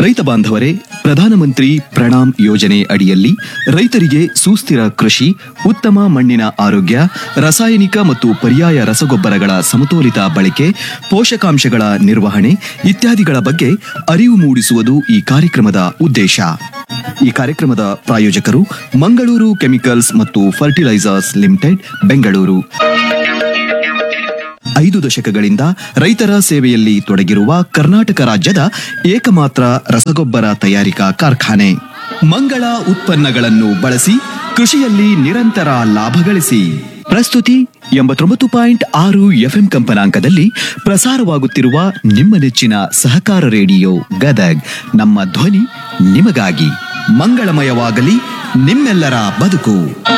ರೈತ ಬಾಂಧವರೇ ಪ್ರಧಾನಮಂತ್ರಿ ಪ್ರಣಾಮ್ ಯೋಜನೆ ಅಡಿಯಲ್ಲಿ ರೈತರಿಗೆ ಸುಸ್ಥಿರ ಕೃಷಿ ಉತ್ತಮ ಮಣ್ಣಿನ ಆರೋಗ್ಯ ರಾಸಾಯನಿಕ ಮತ್ತು ಪರ್ಯಾಯ ರಸಗೊಬ್ಬರಗಳ ಸಮತೋಲಿತ ಬಳಕೆ ಪೋಷಕಾಂಶಗಳ ನಿರ್ವಹಣೆ ಇತ್ಯಾದಿಗಳ ಬಗ್ಗೆ ಅರಿವು ಮೂಡಿಸುವುದು ಈ ಕಾರ್ಯಕ್ರಮದ ಉದ್ದೇಶ ಈ ಕಾರ್ಯಕ್ರಮದ ಪ್ರಾಯೋಜಕರು ಮಂಗಳೂರು ಕೆಮಿಕಲ್ಸ್ ಮತ್ತು ಫರ್ಟಿಲೈಸರ್ಸ್ ಲಿಮಿಟೆಡ್ ಬೆಂಗಳೂರು ಐದು ದಶಕಗಳಿಂದ ರೈತರ ಸೇವೆಯಲ್ಲಿ ತೊಡಗಿರುವ ಕರ್ನಾಟಕ ರಾಜ್ಯದ ಏಕಮಾತ್ರ ರಸಗೊಬ್ಬರ ತಯಾರಿಕಾ ಕಾರ್ಖಾನೆ ಮಂಗಳ ಉತ್ಪನ್ನಗಳನ್ನು ಬಳಸಿ ಕೃಷಿಯಲ್ಲಿ ನಿರಂತರ ಲಾಭ ಗಳಿಸಿ ಪ್ರಸ್ತುತಿ ಎಂಬತ್ತೊಂಬತ್ತು ಪಾಯಿಂಟ್ ಆರು ಎಫ್ಎಂ ಕಂಪನಾಂಕದಲ್ಲಿ ಪ್ರಸಾರವಾಗುತ್ತಿರುವ ನಿಮ್ಮ ನೆಚ್ಚಿನ ಸಹಕಾರ ರೇಡಿಯೋ ಗದಗ್ ನಮ್ಮ ಧ್ವನಿ ನಿಮಗಾಗಿ ಮಂಗಳಮಯವಾಗಲಿ ನಿಮ್ಮೆಲ್ಲರ ಬದುಕು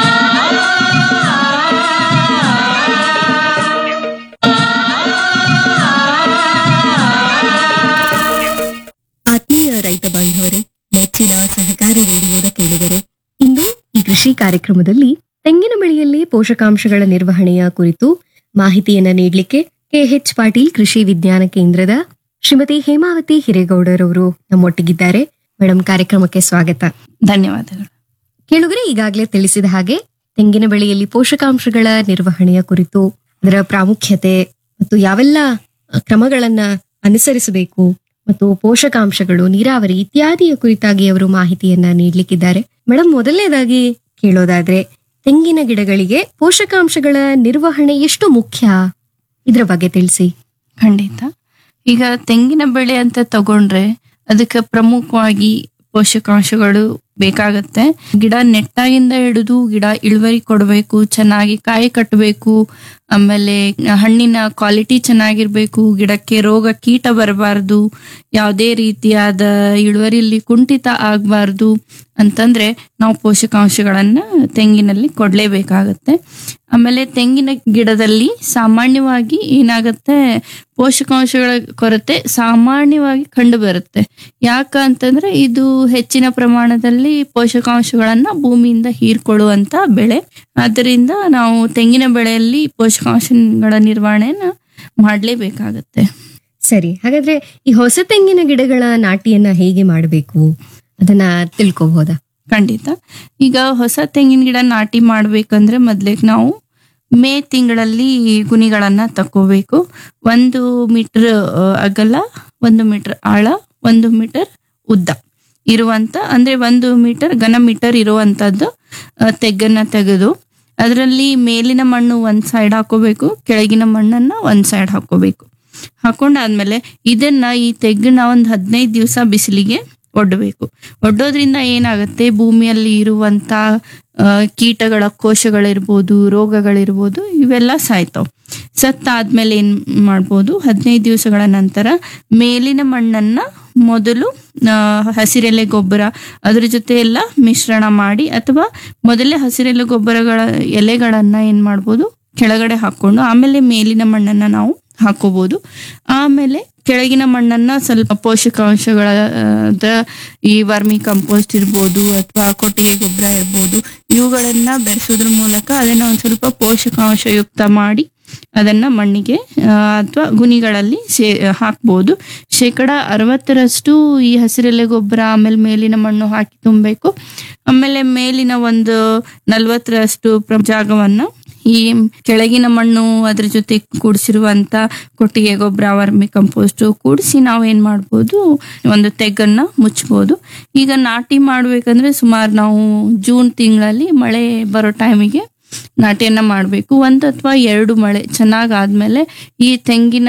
ಆತ್ಮೀಯ ರೈತ ಬಾಂಧವರೇ ನೆಚ್ಚಿನ ಸಹಕಾರ ರೇಡಿಯೋದ ಕೇಳಿದರೆ ಇಂದು ಈ ಕೃಷಿ ಕಾರ್ಯಕ್ರಮದಲ್ಲಿ ತೆಂಗಿನ ಬೆಳೆಯಲ್ಲಿ ಪೋಷಕಾಂಶಗಳ ನಿರ್ವಹಣೆಯ ಕುರಿತು ಮಾಹಿತಿಯನ್ನ ನೀಡಲಿಕ್ಕೆ ಕೆಎಚ್ ಪಾಟೀಲ್ ಕೃಷಿ ವಿಜ್ಞಾನ ಕೇಂದ್ರದ ಶ್ರೀಮತಿ ಹೇಮಾವತಿ ಹಿರೇಗೌಡರವರು ನಮ್ಮೊಟ್ಟಿಗಿದ್ದಾರೆ ಮೇಡಮ್ ಕಾರ್ಯಕ್ರಮಕ್ಕೆ ಸ್ವಾಗತ ಧನ್ಯವಾದಗಳು ಕೇಳುಗರೆ ಈಗಾಗಲೇ ತಿಳಿಸಿದ ಹಾಗೆ ತೆಂಗಿನ ಬೆಳೆಯಲ್ಲಿ ಪೋಷಕಾಂಶಗಳ ನಿರ್ವಹಣೆಯ ಕುರಿತು ಅದರ ಪ್ರಾಮುಖ್ಯತೆ ಮತ್ತು ಯಾವೆಲ್ಲ ಕ್ರಮಗಳನ್ನ ಅನುಸರಿಸಬೇಕು ಮತ್ತು ಪೋಷಕಾಂಶಗಳು ನೀರಾವರಿ ಇತ್ಯಾದಿಯ ಕುರಿತಾಗಿ ಅವರು ಮಾಹಿತಿಯನ್ನ ನೀಡಲಿಕ್ಕಿದ್ದಾರೆ ಮೇಡಮ್ ಮೊದಲನೇದಾಗಿ ಕೇಳೋದಾದ್ರೆ ತೆಂಗಿನ ಗಿಡಗಳಿಗೆ ಪೋಷಕಾಂಶಗಳ ನಿರ್ವಹಣೆ ಎಷ್ಟು ಮುಖ್ಯ ಇದ್ರ ಬಗ್ಗೆ ತಿಳಿಸಿ ಖಂಡಿತ ಈಗ ತೆಂಗಿನ ಬೆಳೆ ಅಂತ ತಗೊಂಡ್ರೆ ಅದಕ್ಕೆ ಪ್ರಮುಖವಾಗಿ ಪೋಷಕಾಂಶಗಳು ಬೇಕಾಗತ್ತೆ ಗಿಡ ನೆಟ್ಟಾಗಿಂದ ಹಿಡಿದು ಗಿಡ ಇಳುವರಿ ಕೊಡಬೇಕು ಚೆನ್ನಾಗಿ ಕಾಯಿ ಕಟ್ಟಬೇಕು ಆಮೇಲೆ ಹಣ್ಣಿನ ಕ್ವಾಲಿಟಿ ಚೆನ್ನಾಗಿರ್ಬೇಕು ಗಿಡಕ್ಕೆ ರೋಗ ಕೀಟ ಬರಬಾರ್ದು ಯಾವುದೇ ರೀತಿಯಾದ ಇಳುವರಿಯಲ್ಲಿ ಕುಂಠಿತ ಆಗಬಾರ್ದು ಅಂತಂದ್ರೆ ನಾವು ಪೋಷಕಾಂಶಗಳನ್ನ ತೆಂಗಿನಲ್ಲಿ ಕೊಡ್ಲೇಬೇಕಾಗತ್ತೆ ಆಮೇಲೆ ತೆಂಗಿನ ಗಿಡದಲ್ಲಿ ಸಾಮಾನ್ಯವಾಗಿ ಏನಾಗತ್ತೆ ಪೋಷಕಾಂಶಗಳ ಕೊರತೆ ಸಾಮಾನ್ಯವಾಗಿ ಕಂಡು ಬರುತ್ತೆ ಯಾಕ ಅಂತಂದ್ರೆ ಇದು ಹೆಚ್ಚಿನ ಪ್ರಮಾಣದಲ್ಲಿ ಪೋಷಕಾಂಶಗಳನ್ನ ಭೂಮಿಯಿಂದ ಹೀರ್ಕೊಳ್ಳುವಂತ ಬೆಳೆ ಆದ್ದರಿಂದ ನಾವು ತೆಂಗಿನ ಬೆಳೆಯಲ್ಲಿ ಪೋಷಕಾಂಶಗಳ ನಿರ್ವಹಣೆಯನ್ನ ಮಾಡ್ಲೇಬೇಕಾಗತ್ತೆ ಸರಿ ಹಾಗಾದ್ರೆ ಈ ಹೊಸ ತೆಂಗಿನ ಗಿಡಗಳ ನಾಟಿಯನ್ನ ಹೇಗೆ ಮಾಡಬೇಕು ಅದನ್ನ ತಿಳ್ಕೊಬಹುದಾ ಖಂಡಿತ ಈಗ ಹೊಸ ತೆಂಗಿನ ಗಿಡ ನಾಟಿ ಮಾಡ್ಬೇಕಂದ್ರೆ ಮೊದ್ಲಿಗೆ ನಾವು ಮೇ ತಿಂಗಳಲ್ಲಿ ಗುಣಿಗಳನ್ನ ತಕ್ಕೋಬೇಕು ಒಂದು ಮೀಟರ್ ಅಗಲ ಒಂದು ಮೀಟರ್ ಆಳ ಒಂದು ಮೀಟರ್ ಉದ್ದ ಇರುವಂತ ಅಂದ್ರೆ ಒಂದು ಮೀಟರ್ ಘನ ಮೀಟರ್ ಇರುವಂತದ್ದು ಆ, ತೆಗ್ಗನ್ನ ತೆಗೆದು ಅದರಲ್ಲಿ ಮೇಲಿನ ಮಣ್ಣು ಒಂದ್ ಸೈಡ್ ಹಾಕೋಬೇಕು ಕೆಳಗಿನ ಮಣ್ಣನ್ನ ಒಂದ್ ಸೈಡ್ ಹಾಕೋಬೇಕು ಹಾಕೊಂಡಾದ್ಮೇಲೆ ಇದನ್ನ ಈ ತೆಗ್ಗನ್ನ ಒಂದ್ ಹದಿನೈದು ದಿವಸ ಬಿಸಿಲಿಗೆ ಒಡ್ಡಬೇಕು ಒಡ್ಡೋದ್ರಿಂದ ಏನಾಗುತ್ತೆ ಭೂಮಿಯಲ್ಲಿ ಇರುವಂತ ಆ, ಕೀಟಗಳ ಕೋಶಗಳಿರ್ಬೋದು ರೋಗಗಳಿರ್ಬೋದು ಇವೆಲ್ಲ ಸಾಯ್ತಾವ್ ಸತ್ತಾದ್ಮೇಲೆ ಏನ್ ಮಾಡ್ಬೋದು ಹದಿನೈದು ದಿವಸಗಳ ನಂತರ ಮೇಲಿನ ಮಣ್ಣನ್ನ ಮೊದಲು ಆ, ಹಸಿರೆಲೆ ಗೊಬ್ಬರ ಅದ್ರ ಜೊತೆ ಎಲ್ಲ ಮಿಶ್ರಣ ಮಾಡಿ ಅಥವಾ ಮೊದಲೇ ಹಸಿರೆಲೆ ಗೊಬ್ಬರಗಳ ಎಲೆಗಳನ್ನ ಏನ್ ಮಾಡ್ಬೋದು ಕೆಳಗಡೆ ಹಾಕೊಂಡು ಆಮೇಲೆ ಮೇಲಿನ ಮಣ್ಣನ್ನ ನಾವು ಹಾಕೋಬಹುದು ಆಮೇಲೆ ಕೆಳಗಿನ ಮಣ್ಣನ್ನ ಸ್ವಲ್ಪ ಪೋಷಕಾಂಶಗಳ ಆ, ದ ಈ ವರ್ಮಿ ಕಂಪೋಸ್ಟ್ ಇರ್ಬೋದು ಅಥವಾ ಕೊಟ್ಟಿಗೆ ಗೊಬ್ಬರ ಇರ್ಬೋದು ಇವುಗಳನ್ನ ಬೆರೆಸೋದ್ರ ಮೂಲಕ ಅದನ್ನ ಒಂದ್ ಸ್ವಲ್ಪ ಪೋಷಕಾಂಶಯುಕ್ತ ಮಾಡಿ ಅದನ್ನ ಮಣ್ಣಿಗೆ ಅಥವಾ ಗುಣಿಗಳಲ್ಲಿ ಸೇ ಹಾಕ್ಬೋದು ಶೇಕಡ ಅರವತ್ತರಷ್ಟು ಈ ಹಸಿರೆಲೆ ಗೊಬ್ಬರ ಆಮೇಲೆ ಮೇಲಿನ ಮಣ್ಣು ಹಾಕಿ ತುಂಬಬೇಕು ಆಮೇಲೆ ಮೇಲಿನ ಒಂದು ನಲ್ವತ್ತರಷ್ಟು ಪ್ರ- ಜಾಗವನ್ನ ಈ ಕೆಳಗಿನ ಮಣ್ಣು ಅದ್ರ ಜೊತೆ ಕೂಡಿಸಿರುವಂತ ಕೊಟ್ಟಿಗೆ ಗೊಬ್ಬರ ವರ್ಮಿ ಕಂಪೋಸ್ಟ್ ಕೂಡಿಸಿ ನಾವು ಏನ್ ಮಾಡ್ಬೋದು ಒಂದು ತೆಗ್ಗನ್ನ ಮುಚ್ಬೋದು ಈಗ ನಾಟಿ ಮಾಡ್ಬೇಕಂದ್ರೆ ಸುಮಾರು ನಾವು ಜೂನ್ ತಿಂಗಳಲ್ಲಿ ಮಳೆ ಬರೋ ಟೈಮಿಗೆ ನಾಟಿಯನ್ನ ಮಾಡಬೇಕು ಒಂದು ಅಥವಾ ಎರಡು ಮಳೆ ಚೆನ್ನಾಗಾದ್ಮೇಲೆ ಈ ತೆಂಗಿನ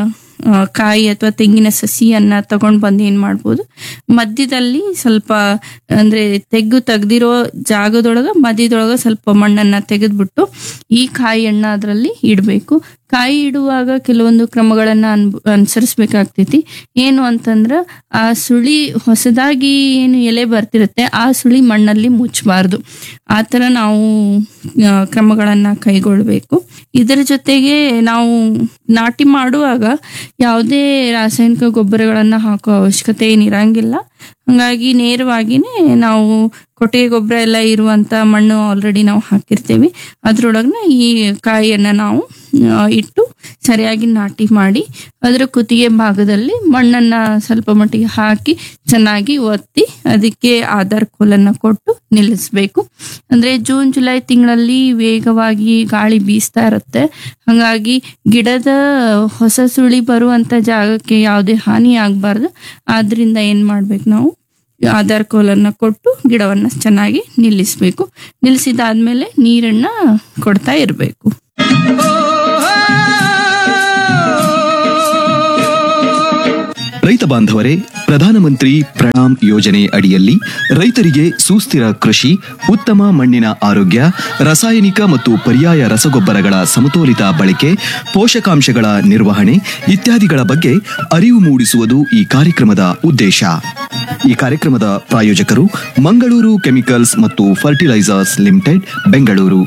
ಆ, ಕಾಯಿ ಅಥವಾ ತೆಂಗಿನ ಸಸಿಯನ್ನ ತಗೊಂಡ್ ಬಂದು ಏನ್ ಮಾಡ್ಬೋದು ಮಧ್ಯದಲ್ಲಿ ಸ್ವಲ್ಪ ಅಂದ್ರೆ ತೆಗ್ಗು ತೆಗ್ದಿರೋ ಜಾಗದೊಳಗ ಮಧ್ಯದೊಳಗ ಸ್ವಲ್ಪ ಮಣ್ಣನ್ನ ತೆಗೆದ್ಬಿಟ್ಟು ಈ ಕಾಯಿಯನ್ನ ಅದರಲ್ಲಿ ಇಡಬೇಕು ಕಾಯಿ ಇಡುವಾಗ ಕೆಲವೊಂದು ಕ್ರಮಗಳನ್ನ ಅನ್ ಅನುಸರಿಸ್ಬೇಕಾಗ್ತೈತಿ ಏನು ಅಂತಂದ್ರ ಆ ಸುಳಿ ಹೊಸದಾಗಿ ಏನು ಎಲೆ ಬರ್ತಿರುತ್ತೆ ಆ ಸುಳಿ ಮಣ್ಣಲ್ಲಿ ಮುಚ್ಚಬಾರ್ದು ಆ ಥರ ನಾವು ಆ, ಕ್ರಮಗಳನ್ನ ಕೈಗೊಳ್ಬೇಕು ಇದರ ಜೊತೆಗೆ ನಾವು ನಾಟಿ ಮಾಡುವಾಗ ಯಾವುದೇ ರಾಸಾಯನಿಕ ಗೊಬ್ಬರಗಳನ್ನ ಹಾಕೋ ಅವಶ್ಯಕತೆ ಏನಿರಂಗಿಲ್ಲ ಹಂಗಾಗಿ ನೇರವಾಗಿನೇ ನಾವು ಕೊಟ್ಟಿಗೆ ಗೊಬ್ಬರ ಎಲ್ಲ ಇರುವಂತ ಮಣ್ಣು ಆಲ್ರೆಡಿ ನಾವು ಹಾಕಿರ್ತೀವಿ ಅದ್ರೊಳಗನ ಈ ಕಾಯಿಯನ್ನ ನಾವು ಆ, ಇಟ್ಟು ಸರಿಯಾಗಿ ನಾಟಿ ಮಾಡಿ ಅದರ ಕುತ್ತಿಗೆ ಭಾಗದಲ್ಲಿ ಮಣ್ಣನ್ನ ಸ್ವಲ್ಪ ಮಟ್ಟಿಗೆ ಹಾಕಿ ಚೆನ್ನಾಗಿ ಒತ್ತಿ ಅದಕ್ಕೆ ಆಧಾರ್ ಕೋಲನ್ನ ಕೊಟ್ಟು ನಿಲ್ಲಿಸ್ಬೇಕು ಅಂದ್ರೆ ಜೂನ್ ಜುಲೈ ತಿಂಗಳಲ್ಲಿ ವೇಗವಾಗಿ ಗಾಳಿ ಬೀಸ್ತಾ ಇರುತ್ತೆ ಹಾಗಾಗಿ ಗಿಡದ ಹೊಸ ಸುಳಿ ಬರುವಂತ ಜಾಗಕ್ಕೆ ಯಾವುದೇ ಹಾನಿ ಆಗ್ಬಾರ್ದು ಆದ್ರಿಂದ ಏನ್ ಮಾಡ್ಬೇಕು ನಾವು ಆಧಾರ್ ಕೋಲನ್ನ ಕೊಟ್ಟು ಗಿಡವನ್ನ ಚೆನ್ನಾಗಿ ನಿಲ್ಲಿಸ್ಬೇಕು ನಿಲ್ಲಿಸಿದಾದ್ಮೇಲೆ ನೀರನ್ನ ಕೊಡ್ತಾ ಇರಬೇಕು ರೈತ ಬಾಂಧವರೇ ಪ್ರಧಾನಮಂತ್ರಿ ಪ್ರಣಾಮ್ ಯೋಜನೆ ಅಡಿಯಲ್ಲಿ ರೈತರಿಗೆ ಸುಸ್ಥಿರ ಕೃಷಿ ಉತ್ತಮ ಮಣ್ಣಿನ ಆರೋಗ್ಯ ರಾಸಾಯನಿಕ ಮತ್ತು ಪರ್ಯಾಯ ರಸಗೊಬ್ಬರಗಳ ಸಮತೋಲಿತ ಬಳಕೆ ಪೋಷಕಾಂಶಗಳ ನಿರ್ವಹಣೆ ಇತ್ಯಾದಿಗಳ ಬಗ್ಗೆ ಅರಿವು ಮೂಡಿಸುವುದು ಈ ಕಾರ್ಯಕ್ರಮದ ಉದ್ದೇಶ ಈ ಕಾರ್ಯಕ್ರಮದ ಪ್ರಾಯೋಜಕರು ಮಂಗಳೂರು ಕೆಮಿಕಲ್ಸ್ ಮತ್ತು ಫರ್ಟಿಲೈಸರ್ಸ್ ಲಿಮಿಟೆಡ್ ಬೆಂಗಳೂರು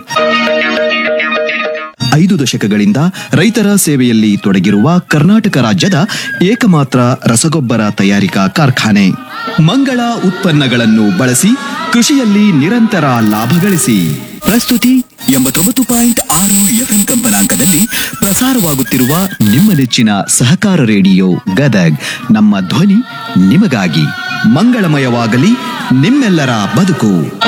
ಐದು ದಶಕಗಳಿಂದ ರೈತರ ಸೇವೆಯಲ್ಲಿ ತೊಡಗಿರುವ ಕರ್ನಾಟಕ ರಾಜ್ಯದ ಏಕಮಾತ್ರ ರಸಗೊಬ್ಬರ ತಯಾರಿಕಾ ಕಾರ್ಖಾನೆ ಮಂಗಳ ಉತ್ಪನ್ನಗಳನ್ನು ಬಳಸಿ ಕೃಷಿಯಲ್ಲಿ ನಿರಂತರ ಲಾಭ ಗಳಿಸಿ ಪ್ರಸ್ತುತಿ ಎಂಬತ್ತೊಂಬತ್ತು ಪಾಯಿಂಟ್ ಆರು ಎಫ್ಎಂ ಕಂಪನಾಂಕದಲ್ಲಿ ಪ್ರಸಾರವಾಗುತ್ತಿರುವ ನಿಮ್ಮ ನೆಚ್ಚಿನ ಸಹಕಾರ ರೇಡಿಯೋ ಗದಗ್ ನಮ್ಮ ಧ್ವನಿ ನಿಮಗಾಗಿ ಮಂಗಳಮಯವಾಗಲಿ ನಿಮ್ಮೆಲ್ಲರ ಬದುಕು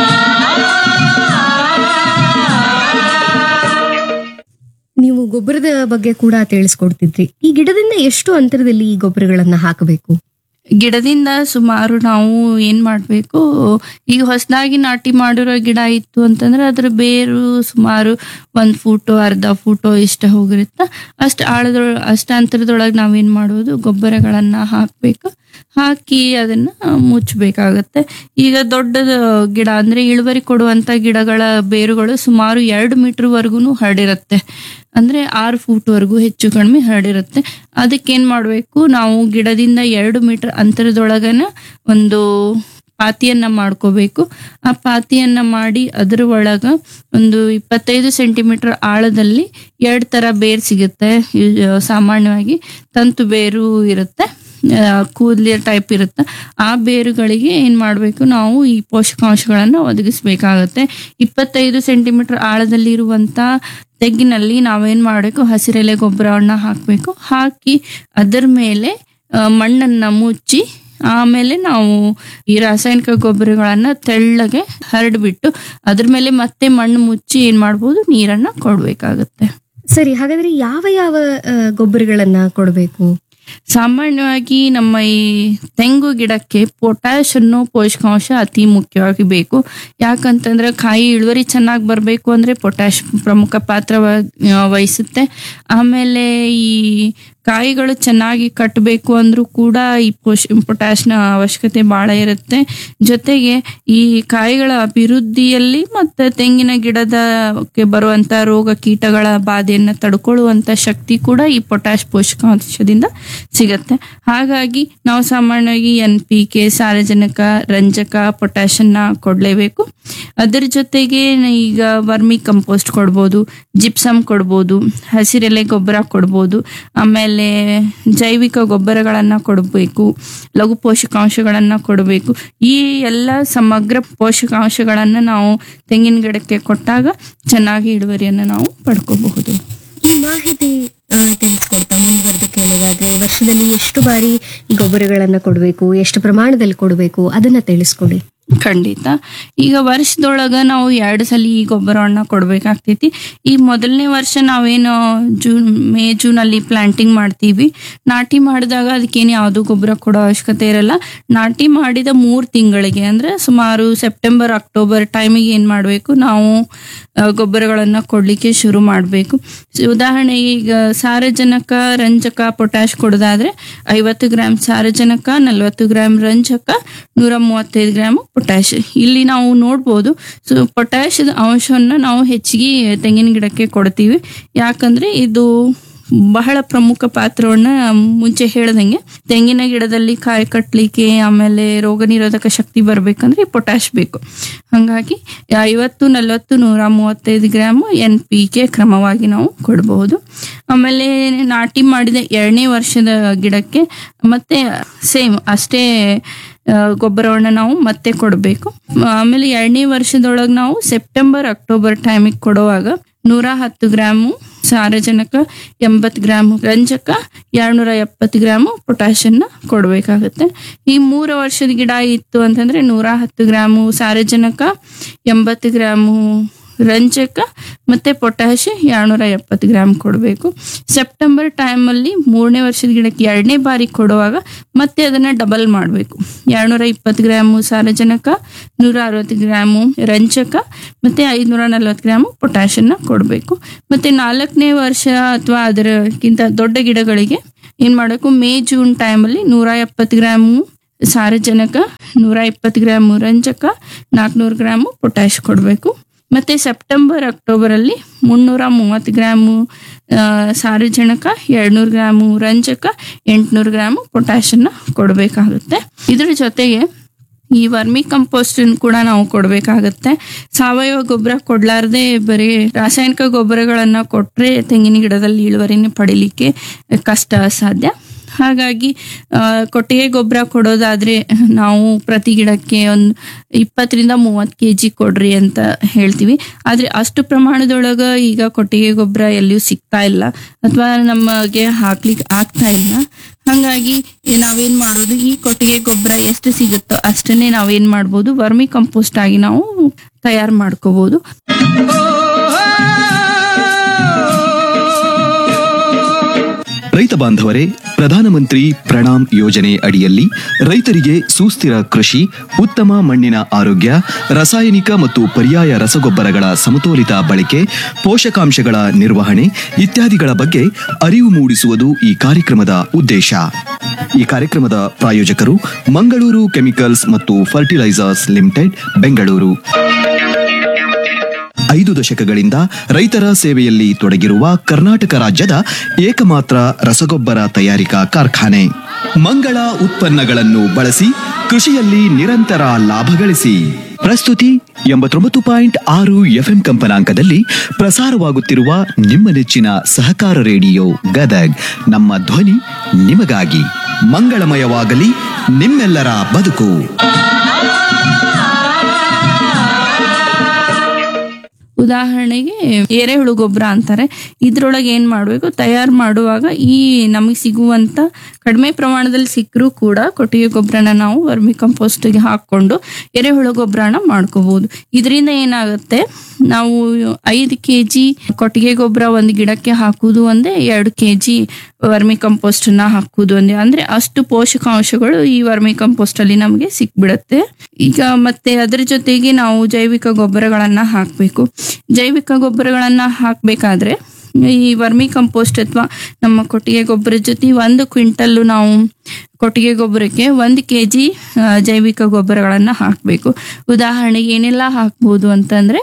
ನೀವು ಗೊಬ್ಬರದ ಬಗ್ಗೆ ಕೂಡ ತಿಳಿಸ್ಕೊಡ್ತಿದ್ರಿ ಈ ಗಿಡದಿಂದ ಎಷ್ಟು ಅಂತರದಲ್ಲಿ ಈ ಗೊಬ್ಬರಗಳನ್ನ ಹಾಕಬೇಕು ಗಿಡದಿಂದ ಸುಮಾರು ನಾವು ಏನ್ ಮಾಡ್ಬೇಕು ಈಗ ಹೊಸದಾಗಿ ನಾಟಿ ಮಾಡಿರೋ ಗಿಡ ಇತ್ತು ಅಂತಂದ್ರೆ ಅದ್ರ ಬೇರು ಸುಮಾರು ಒಂದ್ ಫೂಟು ಅರ್ಧ ಫೂಟು ಇಷ್ಟ ಹೋಗಿರುತ್ತ ಅಷ್ಟು ಆಳದೊಳ ಅಷ್ಟ ಅಂತರದೊಳಗೆ ನಾವೇನ್ ಮಾಡೋದು ಗೊಬ್ಬರಗಳನ್ನ ಹಾಕ್ಬೇಕು ಹಾಕಿ ಅದನ್ನ ಮುಚ್ಚಬೇಕಾಗತ್ತೆ ಈಗ ದೊಡ್ಡದ ಗಿಡ ಅಂದ್ರೆ ಇಳುವರಿ ಕೊಡುವಂತ ಗಿಡಗಳ ಬೇರುಗಳು ಸುಮಾರು ಎರಡು ಮೀಟರ್ ವರ್ಗುನು ಹರಡಿರುತ್ತೆ ಅಂದ್ರೆ ಆರು ಫೂಟ್ ವರೆಗೂ ಹೆಚ್ಚು ಕಡಿಮೆ ಹರಡಿರುತ್ತೆ ಅದಕ್ಕೇನ್ ಮಾಡ್ಬೇಕು ನಾವು ಗಿಡದಿಂದ ಎರಡು ಮೀಟರ್ ಅಂತರದೊಳಗನ ಒಂದು ಪಾತಿಯನ್ನ ಮಾಡ್ಕೋಬೇಕು ಆ ಪಾತಿಯನ್ನ ಮಾಡಿ ಅದರ ಒಳಗ ಒಂದು ಇಪ್ಪತ್ತೈದು ಸೆಂಟಿಮೀಟರ್ ಆಳದಲ್ಲಿ ಎರಡ್ ತರ ಬೇರ್ ಸಿಗುತ್ತೆ ಇವ್- ಸಾಮಾನ್ಯವಾಗಿ ತಂತು ಬೇರು ಇರುತ್ತೆ ಕೂದಲಿಯ ಟೈಪ್ ಇರುತ್ತೆ ಆ ಬೇರುಗಳಿಗೆ ಏನ್ ಮಾಡ್ಬೇಕು ನಾವು ಈ ಪೋಷಕಾಂಶಗಳನ್ನ ಒದಗಿಸ್ಬೇಕಾಗತ್ತೆ ಇಪ್ಪತ್ತೈದು ಸೆಂಟಿಮೀಟರ್ ಆಳದಲ್ಲಿ ಇರುವಂತ ತೆಗ್ಗಿನಲ್ಲಿ ನಾವೇನ್ ಮಾಡಬೇಕು ಹಸಿರೆಲೆ ಗೊಬ್ಬರವನ್ನ ಹಾಕ್ಬೇಕು ಹಾಕಿ ಅದರ ಮೇಲೆ ಆ, ಮಣ್ಣನ್ನ ಮುಚ್ಚಿ ಆಮೇಲೆ ನಾವು ಈ ರಾಸಾಯನಿಕ ಗೊಬ್ಬರಗಳನ್ನ ತೆಳ್ಳಗೆ ಹರಡ್ಬಿಟ್ಟು ಅದ್ರ ಮೇಲೆ ಮತ್ತೆ ಮಣ್ಣು ಮುಚ್ಚಿ ಏನ್ ಮಾಡ್ಬೋದು ನೀರನ್ನ ಕೊಡ್ಬೇಕಾಗತ್ತೆ ಸರಿ ಹಾಗಾದ್ರೆ ಯಾವ ಯಾವ ಆ, ಗೊಬ್ಬರಗಳನ್ನ ಕೊಡಬೇಕು ಸಾಮಾನ್ಯವಾಗಿ ನಮ್ಮ ಈ ತೆಂಗು ಗಿಡಕ್ಕೆ ಪೊಟ್ಯಾಶ್ ಅನ್ನೋ ಪೋಷಕಾಂಶ ಅತಿ ಮುಖ್ಯವಾಗಿ ಬೇಕು ಯಾಕಂತಂದ್ರೆ ಕಾಯಿ ಇಳುವರಿ ಚೆನ್ನಾಗಿ ಬರಬೇಕು ಅಂದ್ರೆ ಪೊಟ್ಯಾಶ್ ಪ್ರಮುಖ ಪಾತ್ರ ವ- ವಹಿಸುತ್ತೆ ಆಮೇಲೆ ಈ ಕಾಯಿಗಳು ಚೆನ್ನಾಗಿ ಕಟ್ಟಬೇಕು ಅಂದ್ರೂ ಕೂಡ ಈ ಪೋಷ್ ಪೊಟ್ಯಾಶ್ನ ಅವಶ್ಯಕತೆ ಬಹಳ ಇರುತ್ತೆ ಜೊತೆಗೆ ಈ ಕಾಯಿಗಳ ಅಭಿವೃದ್ಧಿಯಲ್ಲಿ ಮತ್ತೆ ತೆಂಗಿನ ಗಿಡದಕ್ಕೆ ಬರುವಂತ ರೋಗ ಕೀಟಗಳ ಬಾಧೆಯನ್ನ ತಡ್ಕೊಳ್ಳುವಂತ ಶಕ್ತಿ ಕೂಡ ಈ ಪೊಟ್ಯಾಶ್ ಪೋಷಕಾಂಶದಿಂದ ಸಿಗತ್ತೆ ಹಾಗಾಗಿ ನಾವು ಸಾಮಾನ್ಯವಾಗಿ ಎನ್ ಪಿ ಕೆ ಸಾರಜನಕ ರಂಜಕ ಪೊಟ್ಯಾಶ್ ಅನ್ನ ಕೊಡ್ಲೇಬೇಕು ಅದರ ಜೊತೆಗೆ ಈಗ ವರ್ಮಿ ಕಂಪೋಸ್ಟ್ ಕೊಡ್ಬೋದು ಜಿಪ್ಸಮ್ ಕೊಡ್ಬೋದು ಹಸಿರೆಲೆ ಗೊಬ್ಬರ ಕೊಡ್ಬೋದು ಆಮೇಲೆ ಜೈವಿಕ ಗೊಬ್ಬರಗಳನ್ನ ಕೊಡಬೇಕು ಲಘು ಪೋಷಕಾಂಶಗಳನ್ನ ಕೊಡಬೇಕು ಈ ಎಲ್ಲ ಸಮಗ್ರ ಪೋಷಕಾಂಶಗಳನ್ನ ನಾವು ತೆಂಗಿನ ಗಿಡಕ್ಕೆ ಕೊಟ್ಟಾಗ ಚೆನ್ನಾಗಿ ಇಳುವರಿಯನ್ನ ನಾವು ಪಡ್ಕೋಬಹುದು ಈ ಮಾಹಿತಿ ಆ, ತಿಳಿಸ್ಕೊಡ್ತಾ ಮುಂದುವರೆದು ಕೇಳೋದಾದ್ರೆ ವರ್ಷದಲ್ಲಿ ಎಷ್ಟು ಬಾರಿ ಈ ಗೊಬ್ಬರಗಳನ್ನ ಕೊಡಬೇಕು ಎಷ್ಟು ಪ್ರಮಾಣದಲ್ಲಿ ಕೊಡಬೇಕು ಅದನ್ನ ತಿಳಿಸ್ಕೊಡಿ ಖಂಡಿತ ಈಗ ವರ್ಷದೊಳಗ ನಾವು ಎರಡು ಸಲ ಈ ಗೊಬ್ಬರವನ್ನ ಕೊಡ್ಬೇಕಾಗ್ತೈತಿ ಈ ಮೊದಲನೇ ವರ್ಷ ನಾವೇನು ಜೂನ್ ಮೇ ಜೂನ್ ಅಲ್ಲಿ ಪ್ಲಾಂಟಿಂಗ್ ಮಾಡ್ತೀವಿ ನಾಟಿ ಮಾಡಿದಾಗ ಅದಕ್ಕೇನು ಯಾವುದು ಗೊಬ್ಬರ ಕೊಡೋ ಅವಶ್ಯಕತೆ ಇರಲ್ಲ ನಾಟಿ ಮಾಡಿದ ಮೂರ್ ತಿಂಗಳಿಗೆ ಅಂದ್ರೆ ಸುಮಾರು ಸೆಪ್ಟೆಂಬರ್ ಅಕ್ಟೋಬರ್ ಟೈಮಿಗೆ ಏನ್ ಮಾಡ್ಬೇಕು ನಾವು ಆ, ಗೊಬ್ಬರಗಳನ್ನ ಕೊಡ್ಲಿಕ್ಕೆ ಶುರು ಮಾಡಬೇಕು ಉದಾಹರಣೆಗೆ ಈಗ ಸಾರಜನಕ ರಂಜಕ ಪೊಟ್ಯಾಶ್ ಕೊಡೋದಾದ್ರೆ ಐವತ್ತು ಗ್ರಾಮ್ ಸಾರಜನಕ ನಲವತ್ತು ಗ್ರಾಮ್ ರಂಜಕ ನೂರ ಮೂವತ್ತೈದು ಗ್ರಾಮ್ ಪೊಟ್ಯಾಶ್ ಇಲ್ಲಿ ನಾವು ನೋಡ್ಬೋದು ಸೊ ಪೊಟ್ಯಾಶದ ಅಂಶವನ್ನ ನಾವು ಹೆಚ್ಚಿಗೆ ತೆಂಗಿನ ಗಿಡಕ್ಕೆ ಕೊಡ್ತೀವಿ ಯಾಕಂದ್ರೆ ಇದು ಬಹಳ ಪ್ರಮುಖ ಪಾತ್ರವನ್ನ ಮುಂಚೆ ಹೇಳ್ದಂಗೆ ತೆಂಗಿನ ಗಿಡದಲ್ಲಿ ಕಾಯಿ ಕಟ್ಟಲಿಕ್ಕೆ ಆಮೇಲೆ ರೋಗ ನಿರೋಧಕ ಶಕ್ತಿ ಬರ್ಬೇಕಂದ್ರೆ ಈ ಪೊಟ್ಯಾಶ್ ಬೇಕು ಹಾಗಾಗಿ ಐವತ್ತು ನಲವತ್ತು ನೂರ ಮೂವತ್ತೈದು ಗ್ರಾಮ್ ಎನ್ ಪಿ ಕೆ ಕ್ರಮವಾಗಿ ನಾವು ಕೊಡಬಹುದು ಆಮೇಲೆ ನಾಟಿ ಮಾಡಿದ ಎರಡನೇ ವರ್ಷದ ಗಿಡಕ್ಕೆ ಮತ್ತೆ ಸೇಮ್ ಅಷ್ಟೇ ಆ, ಗೊಬ್ಬರವನ್ನ ನಾವು ಮತ್ತೆ ಕೊಡಬೇಕು ಆಮೇಲೆ ಎರಡನೇ ವರ್ಷದೊಳಗೆ ನಾವು ಸೆಪ್ಟೆಂಬರ್ ಅಕ್ಟೋಬರ್ ಟೈಮಿಗೆ ಕೊಡುವಾಗ ನೂರ ಹತ್ತು ಗ್ರಾಮು ಸಾರಜನಕ ಎಂಬತ್ತು ಗ್ರಾಮ್ ರಂಜಕ ಎರಡ್ನೂರ ಎಪ್ಪತ್ತು ಗ್ರಾಮು ಪೊಟ್ಯಾಷನ್ನ ಕೊಡಬೇಕಾಗುತ್ತೆ ಈ ಮೂರು ವರ್ಷದ ಗಿಡ ಇತ್ತು ಅಂತಂದ್ರೆ ನೂರ ಹತ್ತು ಗ್ರಾಮು ಸಾರಜನಕ ಎಂಬತ್ತು ಗ್ರಾಮು ರಂಜಕ ಮತ್ತೆ ಪೊಟ್ಯಾಷ್ ಎರಡ್ನೂರ ಎಪ್ಪತ್ತು ಗ್ರಾಮ್ ಕೊಡಬೇಕು ಸೆಪ್ಟೆಂಬರ್ ಟೈಮಲ್ಲಿ ಮೂರನೇ ವರ್ಷದ ಗಿಡಕ್ಕೆ ಎರಡನೇ ಬಾರಿ ಕೊಡುವಾಗ ಮತ್ತೆ ಅದನ್ನ ಡಬಲ್ ಮಾಡಬೇಕು ಎರಡ್ನೂರ ಇಪ್ಪತ್ತು ಗ್ರಾಮು ಸಾರಜನಕ ನೂರ ಅರವತ್ತು ಗ್ರಾಮು ರಂಜಕ ಮತ್ತೆ ಐದುನೂರ ನಲ್ವತ್ತು ಗ್ರಾಮು ಪೊಟ್ಯಾಷನ್ನ ಕೊಡಬೇಕು ಮತ್ತೆ ನಾಲ್ಕನೇ ವರ್ಷ ಅಥವಾ ಅದರಕ್ಕಿಂತ ದೊಡ್ಡ ಗಿಡಗಳಿಗೆ ಏನ್ ಮಾಡಬೇಕು ಮೇ ಜೂನ್ ಟೈಮಲ್ಲಿ ನೂರ ಎಪ್ಪತ್ತು ಗ್ರಾಮು ಸಾರಜನಕ ನೂರ ಇಪ್ಪತ್ತು ಗ್ರಾಮು ರಂಜಕ ನಾಲ್ಕುನೂರು ಗ್ರಾಮು ಪೊಟ್ಯಾಷ್ ಕೊಡಬೇಕು ಮತ್ತೆ ಸೆಪ್ಟೆಂಬರ್ ಅಕ್ಟೋಬರ್ ಅಲ್ಲಿ ಮುನ್ನೂರ ಮೂವತ್ತು ಗ್ರಾಮು ಆ, ಸಾರಜನಕ ಎರಡ್ನೂರು ಗ್ರಾಮು ರಂಜಕ ಎಂಟುನೂರು ಗ್ರಾಮು ಪೊಟ್ಯಾಷನ್ನ ಕೊಡಬೇಕಾಗುತ್ತೆ ಇದ್ರ ಜೊತೆಗೆ ಈ ವರ್ಮಿ ಕಂಪೋಸ್ಟ್ ಕೂಡ ನಾವು ಕೊಡಬೇಕಾಗತ್ತೆ ಸಾವಯವ ಗೊಬ್ಬರ ಕೊಡ್ಲಾರ್ದೆ ಬರೀ ರಾಸಾಯನಿಕ ಗೊಬ್ಬರಗಳನ್ನ ಕೊಟ್ರೆ ತೆಂಗಿನ ಗಿಡದಲ್ಲಿ ಇಳುವರಿನ ಪಡಿಲಿಕ್ಕೆ ಕಷ್ಟ ಸಾಧ್ಯ ಹಾಗಾಗಿ ಆ, ಕೊಟ್ಟಿಗೆ ಗೊಬ್ಬರ ಕೊಡೋದಾದ್ರೆ ನಾವು ಪ್ರತಿ ಗಿಡಕ್ಕೆ ಒಂದು ಇಪ್ಪತ್ತರಿಂದ ಮೂವತ್ತು ಕೆ ಜಿ ಕೊಡ್ರಿ ಅಂತ ಹೇಳ್ತೀವಿ ಆದ್ರೆ ಅಷ್ಟು ಪ್ರಮಾಣದೊಳಗ ಈಗ ಕೊಟ್ಟಿಗೆ ಗೊಬ್ಬರ ಎಲ್ಲಿಯೂ ಸಿಗ್ತಾ ಇಲ್ಲ ಅಥವಾ ನಮಗೆ ಹಾಕ್ಲಿಕ್ಕೆ ಆಗ್ತಾ ಇಲ್ಲ ಹಾಗಾಗಿ ಈ ನಾವೇನ್ ಮಾಡೋದು ಈ ಕೊಟ್ಟಿಗೆ ಗೊಬ್ಬರ ಎಷ್ಟು ಸಿಗುತ್ತೋ ಅಷ್ಟನ್ನೇ ನಾವೇನ್ ಮಾಡ್ಬೋದು ವರ್ಮಿ ಕಂಪೋಸ್ಟ್ ಆಗಿ ನಾವು ತಯಾರು ಮಾಡ್ಕೋಬಹುದು ರೈತ ಬಾಂಧವರೇ ಪ್ರಧಾನಮಂತ್ರಿ ಪ್ರಣಾಮ್ ಯೋಜನೆ ಅಡಿಯಲ್ಲಿ ರೈತರಿಗೆ ಸುಸ್ಥಿರ ಕೃಷಿ ಉತ್ತಮ ಮಣ್ಣಿನ ಆರೋಗ್ಯ ರಾಸಾಯನಿಕ ಮತ್ತು ಪರ್ಯಾಯ ರಸಗೊಬ್ಬರಗಳ ಸಮತೋಲಿತ ಬಳಕೆ ಪೋಷಕಾಂಶಗಳ ನಿರ್ವಹಣೆ ಇತ್ಯಾದಿಗಳ ಬಗ್ಗೆ ಅರಿವು ಮೂಡಿಸುವುದು ಈ ಕಾರ್ಯಕ್ರಮದ ಉದ್ದೇಶ ಈ ಕಾರ್ಯಕ್ರಮದ ಪ್ರಾಯೋಜಕರು ಮಂಗಳೂರು ಕೆಮಿಕಲ್ಸ್ ಮತ್ತು ಫರ್ಟಿಲೈಸರ್ಸ್ ಲಿಮಿಟೆಡ್ ಬೆಂಗಳೂರು ಐದು ದಶಕಗಳಿಂದ ರೈತರ ಸೇವೆಯಲ್ಲಿ ತೊಡಗಿರುವ ಕರ್ನಾಟಕ ರಾಜ್ಯದ ಏಕಮಾತ್ರ ರಸಗೊಬ್ಬರ ತಯಾರಿಕಾ ಕಾರ್ಖಾನೆ ಮಂಗಳ ಉತ್ಪನ್ನಗಳನ್ನು ಬಳಸಿ ಕೃಷಿಯಲ್ಲಿ ನಿರಂತರ ಲಾಭ ಗಳಿಸಿ ಪ್ರಸ್ತುತಿ ಎಂಬತ್ತೊಂಬತ್ತು ಪಾಯಿಂಟ್ ಆರು ಎಫ್ಎಂ ಕಂಪನಾಂಕದಲ್ಲಿ ಪ್ರಸಾರವಾಗುತ್ತಿರುವ ನಿಮ್ಮ ನೆಚ್ಚಿನ ಸಹಕಾರ ರೇಡಿಯೋ ಗದಗ್ ನಮ್ಮ ಧ್ವನಿ ನಿಮಗಾಗಿ ಮಂಗಳಮಯವಾಗಲಿ ನಿಮ್ಮೆಲ್ಲರ ಬದುಕು ಉದಾಹರಣೆಗೆ ಎರೆಹುಳು ಗೊಬ್ಬರ ಅಂತಾರೆ ಇದ್ರೊಳಗೆ ಏನ್ ಮಾಡ್ಬೇಕು ತಯಾರು ಮಾಡುವಾಗ ಈ ನಮಗೆ ಸಿಗುವಂತ ಕಡಿಮೆ ಪ್ರಮಾಣದಲ್ಲಿ ಸಿಕ್ಕರೂ ಕೂಡ ಕೊಟ್ಟಿಗೆ ಗೊಬ್ಬರನ ನಾವು ವರ್ಮಿ ಕಂಪೋಸ್ಟ್ಗೆ ಹಾಕೊಂಡು ಎರೆಹುಳು ಗೊಬ್ಬರನ ಮಾಡ್ಕೋಬಹುದು ಇದರಿಂದ ಏನಾಗುತ್ತೆ ನಾವು ಐದು ಕೆ ಜಿ ಕೊಟ್ಟಿಗೆ ಗೊಬ್ಬರ ಒಂದು ಗಿಡಕ್ಕೆ ಹಾಕುವುದು ಒಂದೇ ಎರಡು ಕೆ ಜಿ ವರ್ಮಿ ಕಂಪೋಸ್ಟ್ ನ ಹಾಕುವುದು ಒಂದೇ ಅಂದ್ರೆ ಅಷ್ಟು ಪೋಷಕಾಂಶಗಳು ಈ ವರ್ಮಿ ಕಂಪೋಸ್ಟ್ ಅಲ್ಲಿ ನಮಗೆ ಸಿಕ್ಬಿಡತ್ತೆ ಈಗ ಮತ್ತೆ ಅದರ ಜೊತೆಗೆ ನಾವು ಜೈವಿಕ ಗೊಬ್ಬರಗಳನ್ನ ಹಾಕಬೇಕು ಜೈವಿಕ ಗೊಬ್ಬರಗಳನ್ನ ಹಾಕ್ಬೇಕಾದ್ರೆ ಈ ವರ್ಮಿ ಕಂಪೋಸ್ಟ್ ಅಥವಾ ನಮ್ಮ ಕೊಟ್ಟಿಗೆ ಗೊಬ್ಬರದ ಜೊತೆ ಒಂದು ಕ್ವಿಂಟಲ್ ನಾವು ಕೊಟ್ಟಿಗೆ ಗೊಬ್ಬರಕ್ಕೆ ಒಂದು ಕೆ ಜಿ ಜೈವಿಕ ಗೊಬ್ಬರಗಳನ್ನ ಹಾಕಬೇಕು ಉದಾಹರಣೆಗೆ ಏನೆಲ್ಲ ಹಾಕ್ಬೋದು ಅಂತಂದ್ರೆ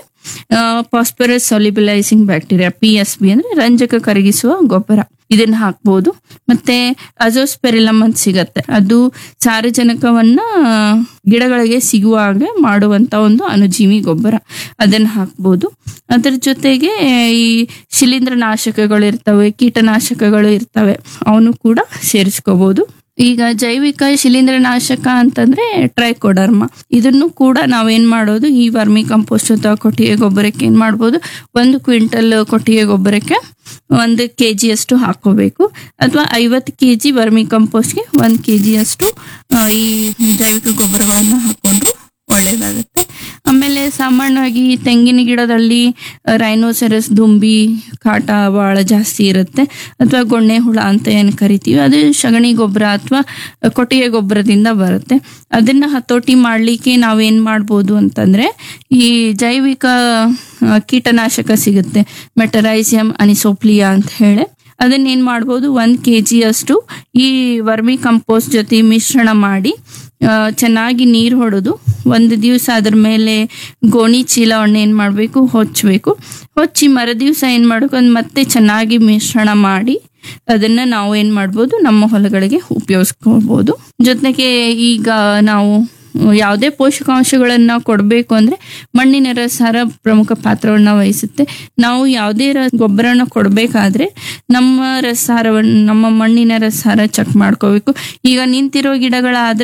phosphorus solubilising bacteria P S B ಅಂದ್ರೆ ರಂಜಕ ಕರಗಿಸುವ ಗೊಬ್ಬರ ಇದನ್ನ ಹಾಕ್ಬೋದು ಮತ್ತೆ ಅಜೋಸ್ಪೆರಿಲಮ್ ಅಂತ ಸಿಗತ್ತೆ ಅದು ಸಾರಜನಕವನ್ನ ಗಿಡಗಳಿಗೆ ಸಿಗುವ ಹಾಗೆ ಮಾಡುವಂತ ಒಂದು ಅನುಜೀವಿ ಗೊಬ್ಬರ ಅದನ್ನ ಹಾಕ್ಬೋದು ಅದರ ಜೊತೆಗೆ ಈ ಶಿಲೀಂಧ್ರ ನಾಶಕಗಳು ಇರ್ತವೆ ಕೀಟನಾಶಕಗಳು ಇರ್ತವೆ ಅವನು ಕೂಡ ಸೇರಿಸ್ಕೋಬಹುದು ಈಗ ಜೈವಿಕ ಶಿಲೀಂಧ್ರನಾಶಕ ಅಂತಂದ್ರೆ ಟ್ರೈಕೋಡರ್ಮ ಇದನ್ನು ಕೂಡ ನಾವೇನ್ ಮಾಡೋದು ಈ ವರ್ಮಿ ಕಂಪೋಸ್ಟ್ ಅಥವಾ ಕೊಟ್ಟಿಗೆ ಗೊಬ್ಬರಕ್ಕೆ ಏನ್ ಮಾಡ್ಬೋದು ಒಂದು ಕ್ವಿಂಟಲ್ ಕೊಟ್ಟಿಗೆ ಗೊಬ್ಬರಕ್ಕೆ ಒಂದು ಕೆ ಅಷ್ಟು ಹಾಕೋಬೇಕು ಅಥವಾ ಐವತ್ತು ಕೆ ಜಿ ವರ್ಮಿ ಕಂಪೋಸ್ಟ್ಗೆ ಒಂದು ಕೆ ಅಷ್ಟು ಆ, ಈ ಜೈವಿಕ ಗೊಬ್ಬರಗಳನ್ನು ಹಾಕೊಂಡ್ರು ಒಳ್ಳೇದಾಗುತ್ತೆ ಆಮೇಲೆ ಸಾಮಾನ್ಯವಾಗಿ ತೆಂಗಿನ ಗಿಡದಲ್ಲಿ ರೈನೋಸೆರಸ್ ದುಂಬಿ ಕಾಟ ಬಹಳ ಜಾಸ್ತಿ ಇರುತ್ತೆ ಅಥವಾ ಗೊಣ್ಣೆ ಹುಳ ಅಂತ ಏನು ಕರಿತೀವಿ ಅದು ಸಗಣಿ ಗೊಬ್ಬರ ಅಥವಾ ಕೊಟ್ಟಿಗೆ ಗೊಬ್ಬರದಿಂದ ಬರುತ್ತೆ ಅದನ್ನ ಹತೋಟಿ ಮಾಡ್ಲಿಕ್ಕೆ ನಾವೇನ್ ಮಾಡ್ಬೋದು ಅಂತಂದ್ರೆ ಈ ಜೈವಿಕ ಆ, ಕೀಟನಾಶಕ ಸಿಗುತ್ತೆ ಮೆಟರೈಸಿಯಂ ಅನಿಸೋಪ್ಲಿಯಾ ಅಂತ ಹೇಳಿ ಅದನ್ನ ಏನ್ ಮಾಡ್ಬೋದು ಒಂದ್ ಕೆ ಅಷ್ಟು ಈ ವರ್ಮಿ ಕಂಪೋಸ್ಟ್ ಜೊತೆ ಮಿಶ್ರಣ ಮಾಡಿ ಆ, ಚೆನ್ನಾಗಿ ನೀರು ಹೊಡೆದು ಒಂದು ದಿವಸ ಅದ್ರ ಮೇಲೆ ಗೋಣಿ ಚೀಲವನ್ನ ಏನ್ ಮಾಡ್ಬೇಕು ಹೊಚ್ಚಬೇಕು ಹೊಚ್ಚಿ ಮರ ದಿವಸ ಏನ್ ಮಾಡ್ಬೇಕು ಅದ್ ಮತ್ತೆ ಚೆನ್ನಾಗಿ ಮಿಶ್ರಣ ಮಾಡಿ ಅದನ್ನ ನಾವು ಏನ್ ಮಾಡ್ಬೋದು ನಮ್ಮ ಹೊಲಗಳಿಗೆ ಉಪಯೋಗಿಸ್ಕೊಳ್ಬೋದು ಜೊತೆಗೆ ಈಗ ನಾವು ಯಾವುದೇ ಪೋಷಕಾಂಶಗಳನ್ನ ಕೊಡಬೇಕು ಅಂದ್ರೆ ಮಣ್ಣಿನ ರಸಾರ ಪ್ರಮುಖ ಪಾತ್ರವನ್ನ ವಹಿಸುತ್ತೆ ನಾವು ಯಾವುದೇ ರ ಗೊಬ್ಬರನ ಕೊಡಬೇಕಾದ್ರೆ ನಮ್ಮ ರಸಾರವನ್ನ ನಮ್ಮ ಮಣ್ಣಿನ ರಸಾರ ಚೆಕ್ ಮಾಡ್ಕೋಬೇಕು ಈಗ ನಿಂತಿರೋ ಗಿಡಗಳಾದ್ರೆ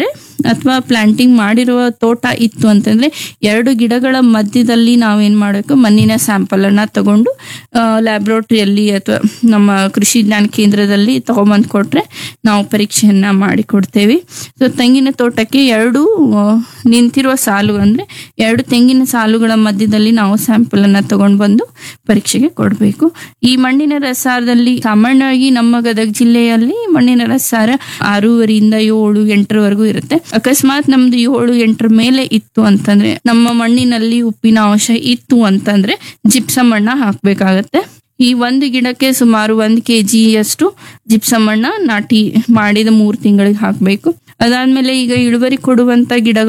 ಅಥವಾ ಪ್ಲಾಂಟಿಂಗ್ ಮಾಡಿರುವ ತೋಟ ಇತ್ತು ಅಂತಂದ್ರೆ ಎರಡು ಗಿಡಗಳ ಮಧ್ಯದಲ್ಲಿ ನಾವೇನ್ ಮಾಡಬೇಕು ಮಣ್ಣಿನ ಸ್ಯಾಂಪಲ್ ಅನ್ನ ತಗೊಂಡು ಲ್ಯಾಬ್ರೋಟರಿಯಲ್ಲಿ ಅಥವಾ ನಮ್ಮ ಕೃಷಿ ವಿಜ್ಞಾನ ಕೇಂದ್ರದಲ್ಲಿ ತಗೊಂಬಂದ್ ಕೊಟ್ರೆ ನಾವು ಪರೀಕ್ಷೆಯನ್ನ ಮಾಡಿ ಕೊಡ್ತೇವೆ ಸೊ ತೆಂಗಿನ ತೋಟಕ್ಕೆ ಎರಡು ಆ, ನಿಂತಿರುವ ಸಾಲು ಅಂದ್ರೆ ಎರಡು ತೆಂಗಿನ ಸಾಲುಗಳ ಮಧ್ಯದಲ್ಲಿ ನಾವು ಸ್ಯಾಂಪಲ್ ಅನ್ನ ತಗೊಂಡು ಬಂದು ಪರೀಕ್ಷೆಗೆ ಕೊಡಬೇಕು ಈ ಮಣ್ಣಿನ ರಸಾರದಲ್ಲಿ ಸಾಮಾನ್ಯವಾಗಿ ನಮ್ಮ ಗದಗ ಜಿಲ್ಲೆಯಲ್ಲಿ ಮಣ್ಣಿನ ರಸಾರ ಆರೂವರೆಯಿಂದ ಏಳು ಎಂಟರವರೆಗೂ ಇರುತ್ತೆ ಅಕಸ್ಮಾತ್ ನಮ್ದು ಏಳು ಎಂಟರ ಮೇಲೆ ಇತ್ತು ಅಂತಂದ್ರೆ ನಮ್ಮ ಮಣ್ಣಿನಲ್ಲಿ ಉಪ್ಪಿನ ಅಂಶ ಇತ್ತು ಅಂತಂದ್ರೆ ಜಿಪ್ಸಮ್ ಮಣ್ಣ ಹಾಕ್ಬೇಕಾಗತ್ತೆ ಈ ಒಂದು ಗಿಡಕ್ಕೆ ಸುಮಾರು ಒಂದ್ ಕೆ ಅಷ್ಟು ಜಿಪ್ಸಮ್ ಮಣ್ಣ ನಾಟಿ ಮಾಡಿದ ಮೂರ್ ತಿಂಗಳಿಗೆ ಹಾಕ್ಬೇಕು ಅದಾದ್ಮೇಲೆ ಈಗ ಇಳುವರಿ ಕೊಡುವಂತ ಗಿಡಗಳು